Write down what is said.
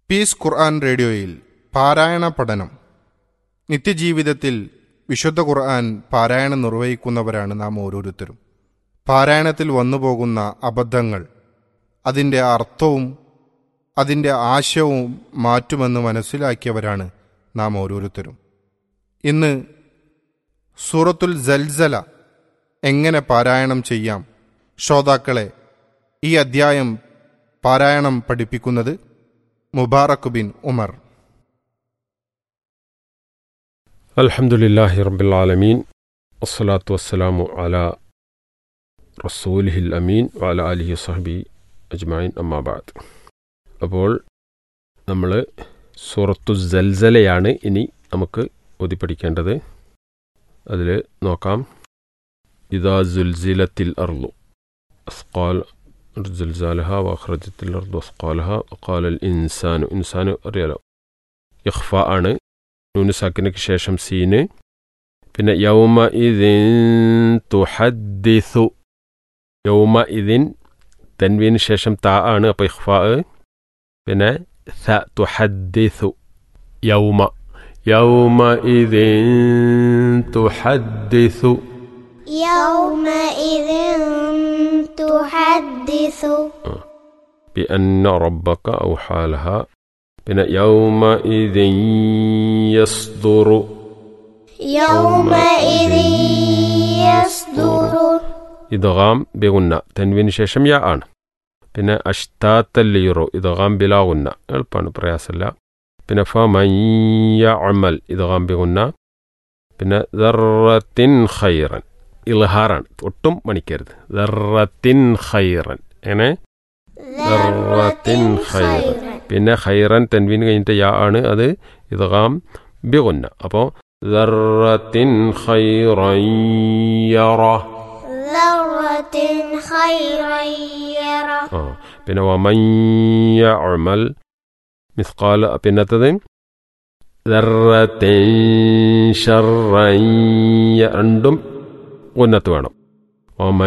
piece ഖുർആൻ റേഡിയോയിൽ പാരായണ പഠനം നിത്യജീവിതത്തിൽ വിശുദ്ധ ഖുർആൻ പാരായണം നിർവഹിക്കുന്നവരാണ് നാം ഓരോരുത്തരും പാരായണത്തിൽ വന്നുപോകുന്ന അബദ്ധങ്ങൾ അതിൻ്റെ അർത്ഥവും അതിൻ്റെ ആശയവും മാറ്റുമെന്ന് മനസ്സിലാക്കിയവരാണ് നാം ഓരോരുത്തരും ഇന്ന് സൂറത്തുൽ ജൽസല എങ്ങനെ പാരായണം ചെയ്യാം ശ്രോതാക്കളെ ഈ അദ്ധ്യായം പാരായണം പഠിപ്പിക്കുന്നത് മുബാറക് ബിൻ ഉമർ الحمد لله رب العالمين والصلاة والسلام على رسوله الأمين وعلى آله وصحبه أجمعين أما بعد അപ്പോൾ നമ്മൾ സൂറത്തു ജൽസലയാണ് ഇനി നമുക്ക് ഓതി പഠിക്കേണ്ടത് അതിൽ നോക്കാം ഇതാ ജുൽസിലത്തിൽ അർലു അസ്കാൽ زلزالها وأخرجت الأرض أثقالها وقال الإنسان إنسان അറിയാലോ ഇഖ്ഫ ആണ് നൂന് സാക്കിനക്ക് ശേഷം സീന് പിന്നെ യൗമ ഇതിൻ തുഹദ്ദിസു യൗമ ഇതിൻ തൻവീന് ശേഷം താ ആണ് അപ്പോൾ ഇഖ്ഫ പിന്നെ ഥ തുഹദ്ദിസു യൗമ യൗമ ഇതിൻ തുഹദ്ദിസു يومئذ تحدث بأن ربك أوحى لها പിന്നെ يومئذ يصدر يومئذ يصدر ഇദ്ഗാം ബിഗുന്ന തെൻവിന് ശേഷം യാ ആണ് പിന്നെ അഷ്താത്തല്ലീറോ ഇദ്ഗാം ബിലാഗുന്ന എളുപ്പമാണ് പ്രയാസമില്ല പിന്നെ ഫമയ്യ അമൽ ഇദ്ഗാം ബിഗുന്ന പിന്നെ ദറത്തിൻ ഖൈറൻ ഇൽഹാറാണ് ഒട്ടും മണിക്കരുത് ദറത്തിൻ ഖൈറൻ എങ്ങനെ ദറത്തിൻ ഖൈറൻ പിന്നെ ഖൈറൻ തെൻവിന് കഴിഞ്ഞിട്ട് യാ ആണ് അത് ഇദ്ഗാം ബിഗുന്ന അപ്പോൾ ദറത്തിൻ ഖൈറൻ യറ ذرة خيرا يره ആ പിന്നെ വമയ്യ അമൽ മിസ്കാൽ പിന്നത്തത് ദർറത്തിൻ ശർറൻ യ- രണ്ടും ഉന്നത്ത് വേണം വമൻ